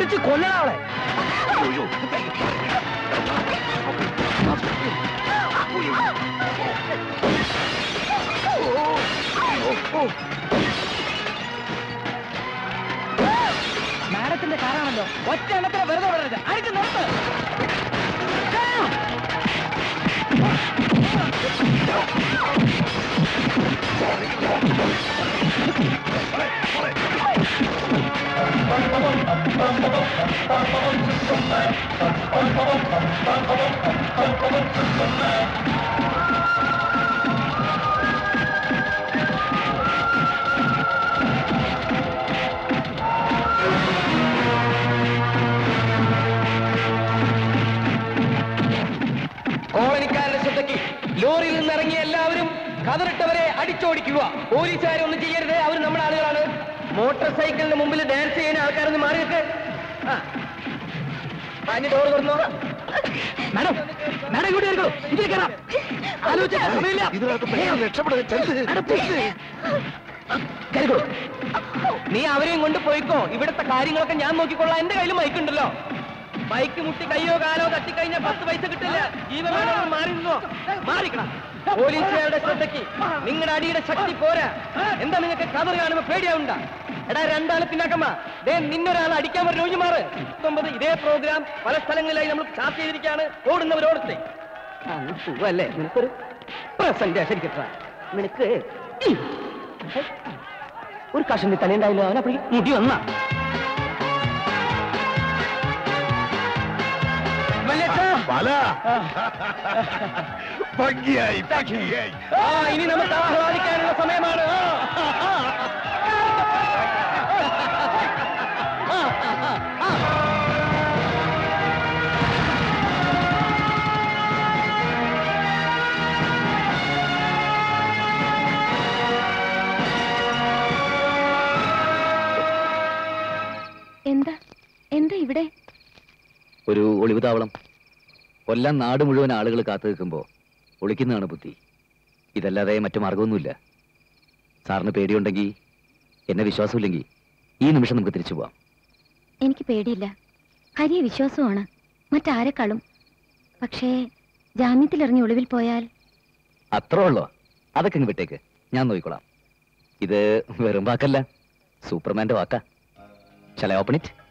പിടിച്ച് കൊല്ലണവളെ മാഡത്തിന്റെ കാറാണല്ലോ ഒറ്റ എണ്ണത്തിന് വെറുതെ വിടരുത് അടിച്ച് നിർത്ത് കോളനിക്കാരുടെ ശ്രദ്ധയ്ക്ക് ലോറിയിൽ നിന്ന് ഇറങ്ങിയ എല്ലാവരും കതറിട്ടവരെ അടിച്ചോടിക്കുക പോലീസുകാരെ ഒന്നും ചെയ്യരുത് അവർ നമ്മുടെ ആളുകളാണ് മോട്ടോർ സൈക്കിളിന് മുമ്പിൽ ഡാൻസ് ചെയ്യുന്ന ആൾക്കാരൊന്ന് മാറി നിൽക്ക് ആ. ആ, ഇനി ഡോർ തുറന്നോ മാഡം മാഡം ഇങ്ങോട്ട് കയറിക്കോളൂ ഇതിൽ കയറാം ആലോചിച്ച സമയമില്ല മാഡം, please. കയറിക്കോളൂ നീ അവരെയും കൊണ്ട് പോയിക്കോ ഇവിടുത്തെ കാര്യങ്ങളൊക്കെ ഞാൻ നോക്കിക്കൊള്ളാം എന്റെ കയ്യിൽ മൈക്കുണ്ടല്ലോ ബൈക്ക് മുട്ടി കയ്യോ കാലോ തട്ടിക്കഴിഞ്ഞാൽ പത്ത് പൈസ കിട്ടില്ല ജീവനോടെ മാറി നിന്നോ മാറിക്കണം പോലീസുകാരുടെ ശ്രദ്ധയ്ക്ക് നിങ്ങളുടെ അടിയുടെ ശക്തി പോരാ എന്താ നിങ്ങൾക്ക് കതർ കാണുമ്പോ പേടിയാവുണ്ട എടാ രണ്ടാള് പിന്നാക്കമ്മ ദേ നിന്നൊരാൾ അടിക്കാൻ പറഞ്ഞ ഒഴിഞ്ഞു മാറ് പത്തൊമ്പത് ഇതേ പ്രോഗ്രാം പല സ്ഥലങ്ങളിലായി നമ്മൾ ചാർട്ട് ചെയ്തിരിക്കുകയാണ് ഓടുന്നവരോടത്തെ അല്ലേ നിനക്കൊരു പ്രസന്റേഷൻ കിട്ടാ നിനക്ക് ഈ. ഒരു കഷണ്ടി തലയുണ്ടായില്ലോ അവനപ്പോ മുടി വന്നാ പല ഭംഗിയായി ഭംഗിയായി ആ ഇനി നമുക്ക് ആഹ്ലാദിക്കാനുള്ള സമയമാണ് ആ. എന്താ എന്താ ഇവിടെ ഒരു ഒളിവ് താവളം കൊല്ലം നാട് മുഴുവൻ ആളുകൾ കാത്തു നിൽക്കുമ്പോൾ ഒളിക്കുന്നതാണ് ബുദ്ധി ഇതല്ലാതെ മറ്റു മാർഗമൊന്നുമില്ല സാറിന് പേടിയുണ്ടെങ്കിൽ എന്നെ വിശ്വാസമില്ലെങ്കിൽ ഈ നിമിഷം നമുക്ക് തിരിച്ചു പോവാം എനിക്ക് പേടിയില്ല ഹരിയെ വിശ്വാസമാണ് മറ്റാരെക്കാളും പക്ഷേ ജാമ്യത്തിലിറങ്ങി ഒളിവിൽ പോയാൽ അത്രേ ഉള്ളോ അതൊക്കെ ഇങ്ങ് വിട്ടേക്ക് ഞാൻ നോക്കിക്കോളാം ഇത് വെറും വാക്കല്ല സൂപ്പർമാന്റെ വാക്കാ ശല ഓപ്പൺ ഇറ്റ്